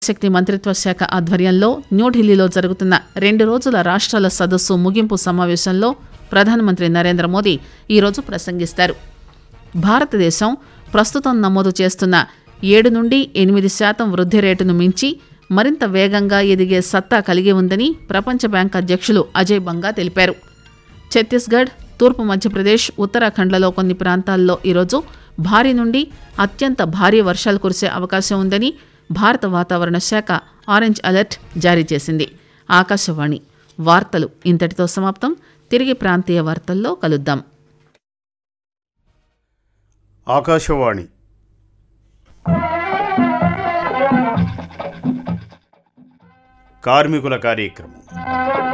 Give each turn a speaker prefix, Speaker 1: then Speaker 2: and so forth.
Speaker 1: శక్తి మంత్రిత్వ శాఖ ఆధ్వర్యంలో న్యూఢిల్లీలో జరుగుతున్న రెండు రోజుల రాష్ట్రాల సదస్సు ముగింపు సమావేశంలో ప్రధానమంత్రి నరేంద్ర మోదీ ఈరోజు ప్రసంగిస్తారు భారతదేశం ప్రస్తుతం నమోదు చేస్తున్న ఏడు నుండి ఎనిమిది శాతం వృద్ధి రేటును మించి మరింత వేగంగా ఎదిగే సత్తా కలిగి ఉందని ప్రపంచ బ్యాంక్ అధ్యక్షులు అజయ్ బంగా తెలిపారు ఛత్తీస్గఢ్ తూర్పు మధ్యప్రదేశ్ ఉత్తరాఖండ్లలో కొన్ని ప్రాంతాల్లో ఈరోజు భారీ నుండి అత్యంత భారీ వర్షాలు కురిసే అవకాశం ఉందని భారత వాతావరణ శాఖ ఆరెంజ్ అలర్ట్ జారీ చేసింది ఆకాశవాణి వార్తలు ఇంతటితో సమాప్తం తిరిగి ప్రాంతీయ వార్తల్లో కలుద్దాం
Speaker 2: ఆకాశవాణి కార్మికుల కార్యక్రమం